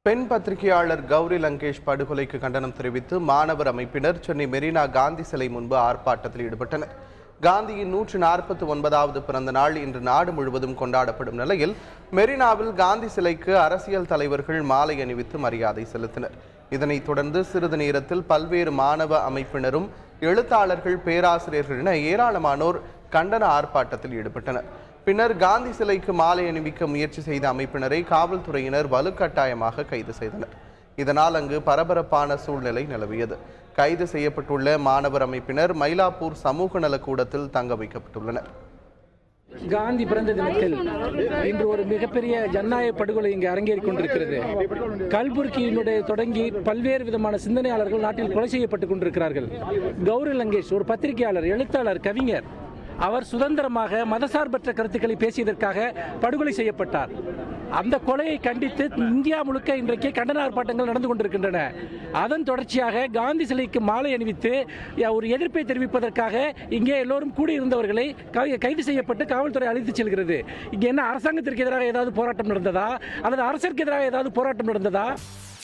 பெண் பத்திரிகையாளர் கௌரி லங்கேஷ் படுகொலைக்கு கண்டனம் தெரிவித்து மாணவர் அமைப்பினர் சென்னை மெரினா காந்தி சிலை முன்பு ஆர்ப்பாட்டத்தில் ஈடுபட்டனர் காந்தியின் நூற்று நாற்பத்தி ஒன்பதாவது பிறந்த நாள் இன்று நாடு முழுவதும் கொண்டாடப்படும் நிலையில் மெரினாவில் காந்தி சிலைக்கு அரசியல் தலைவர்கள் மாலை அணிவித்து மரியாதை செலுத்தினர் இதனைத் தொடர்ந்து சிறிது நேரத்தில் பல்வேறு மாணவ அமைப்பினரும் எழுத்தாளர்கள் பேராசிரியர்கள் என ஏராளமானோர் கண்டன ஆர்ப்பாட்டத்தில் ஈடுபட்டனர் பின்னர் காந்தி சிலைக்கு மாலை அணிவிக்க முயற்சி செய்த அமைப்பினரை காவல்துறையினர் வலுக்கட்டாயமாக கைது செய்தனர் இதனால் அங்கு பரபரப்பான சூழ்நிலை நிலவியது கைது செய்யப்பட்டுள்ள மாணவர் அமைப்பினர் மயிலாப்பூர் சமூக நலக்கூடத்தில் தங்க வைக்கப்பட்டுள்ளனர் காந்தி பிறந்த தினத்தில் இன்று ஒரு மிகப்பெரிய ஜனநாயக படுகொலை இங்கு அரங்கேறிக் கொண்டிருக்கிறது கல்புர்கியினுடைய தொடங்கி பல்வேறு விதமான சிந்தனையாளர்கள் நாட்டில் கொலை செய்யப்பட்டுக் கொண்டிருக்கிறார்கள் கௌரி லங்கேஷ் ஒரு பத்திரிகையாளர் எழுத்தாளர் கவிஞர் அவர் சுதந்திரமாக மதசார்பற்ற கருத்துக்களை பேசியதற்காக படுகொலை செய்யப்பட்டார் அந்த கொலையை கண்டித்து இந்தியா முழுக்க இன்றைக்கு கண்டன ஆர்ப்பாட்டங்கள் நடந்து கொண்டிருக்கின்றன அதன் தொடர்ச்சியாக காந்தி சிலைக்கு மாலை அணிவித்து ஒரு எதிர்ப்பை தெரிவிப்பதற்காக இங்கே எல்லோரும் கூடியிருந்தவர்களை கை- கைது செய்யப்பட்டு காவல்துறை அழைத்துச் செல்கிறது இங்கே என்ன அரசாங்கத்திற்கு எதிராக ஏதாவது போராட்டம் நடந்ததா அல்லது அரசிற்கு எதிராக ஏதாவது போராட்டம் நடந்ததா